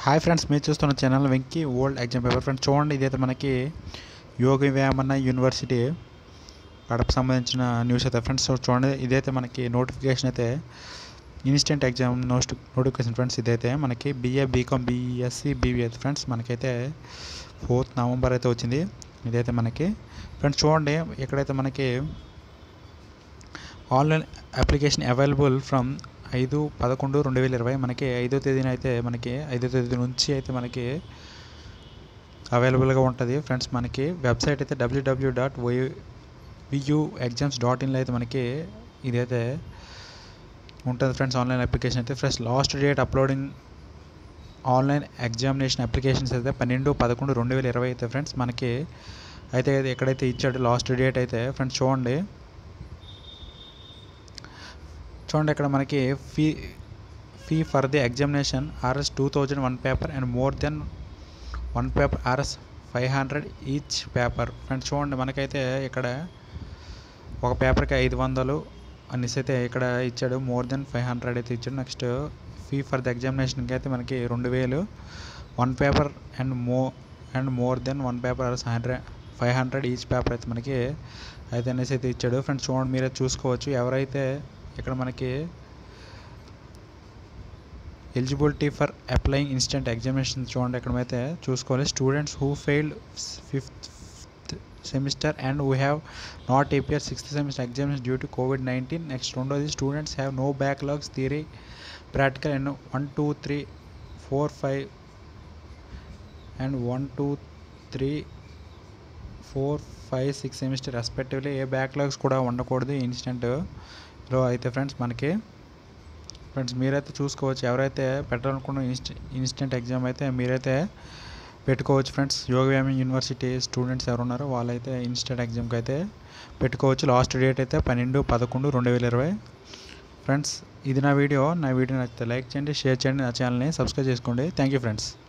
hi friends మీరు చూస్తున్న channel Venky old exam paper friends చూడండి ఇదైతే మనకి యోగ వేమన్న యూనివర్సిటీ కడప సంబంధించిన న్యూస్ అయితే ఫ్రెండ్స్ సో చూడండి ఇదైతే మనకి నోటిఫికేషన్ అయితే ఇన్స్టెంట్ ఎగ్జామ్ నోస్ట్ నోటిఫికేషన్ ఫ్రెండ్స్ ఇదైతే మనకి బీఏ బీకామ్ బీఎస్సీ బీబీ అయితే ఫ్రెండ్స్ మనకైతే ఫోర్త్ నవంబర్ అయితే వచ్చింది ఇదైతే మనకి ఫ్రెండ్స్ చూడండి ఇక్కడైతే మనకి ఆన్లైన్ అప్లికేషన్ అవైలబుల్ ఫ్రమ్ ఐదు పదకొండు రెండు వేల ఇరవై మనకి ఐదో తేదీన అయితే మనకి ఐదో తేదీ నుంచి అయితే మనకి అవైలబుల్గా ఉంటుంది ఫ్రెండ్స్ మనకి వెబ్సైట్ అయితే WW dot Y VU exams dot ఇన్లో అయితే మనకి ఇదైతే ఉంటుంది ఫ్రెండ్స్ ఆన్లైన్ అప్లికేషన్ అయితే friends last date uploading online examination applications అయితే పన్నెండు పదకొండు రెండు వేల ఇరవై అయితే ఫ్రెండ్స్ మనకి అయితే ఎక్కడైతే ఇచ్చాడు లాస్ట్ డేట్ అయితే ఫ్రెండ్స్ చూడండి చూడండి ఇక్కడ మనకి fee fee for the examination RS two thousand one paper and more than one paper RS five hundred each paper friends చూడండి మనకైతే ఇక్కడ ఒక పేపర్కి ఐదు వందలు అనేసి అయితే ఇక్కడ ఇచ్చాడు మోర్ దెన్ ఫైవ్ హండ్రెడ్ అయితే ఇచ్చాడు నెక్స్ట్ ఫీ ఫర్ ది ఎగ్జామినేషన్కి అయితే మనకి రెండు వేలు one paper and mo and more than one paper RS hundred five hundred each paper అయితే మనకి అయితే అనేసి అయితే ఇచ్చాడు ఫ్రెండ్స్ చూడండి మీరే చూసుకోవచ్చు ఎవరైతే ఇక్కడ మనకి eligibility for applying instant examination చూడండి ఇక్కడ అయితే చూసుకోవాలి students who failed fifth semester and who have not appear sixth semester exams due to COVID nineteen next రెండోది students have no backlogs theory practical and one two three four five and one two three four five six semester respectively a backlogs కూడా ఉండకూడదు ఇన్స్టెంట్లో అయితే friends మనకి friends మీరైతే చూసుకోవచ్చు ఎవరైతే పెట్టాలనుకున్న ఇన్స్ట్ instant exam అయితే మీరైతే పెట్టుకోవచ్చు ఫ్రెండ్స్ యోగవ్యామి యూనివర్సిటీ స్టూడెంట్స్ ఎవరు ఉన్నారో వాళ్ళైతే ఇన్స్టెంట్ ఎగ్జామ్కి అయితే పెట్టుకోవచ్చు లాస్ట్ డేట్ అయితే పన్నెండు పదకొండు రెండు వేల ఇరవై ఫ్రెండ్స్ ఇది నా వీడియో నా వీడియో నచ్చితే లైక్ చేయండి షేర్ చేయండి నా ఛానల్ని సబ్స్క్రైబ్ చేసుకోండి థ్యాంక్ యూ ఫ్రెండ్స్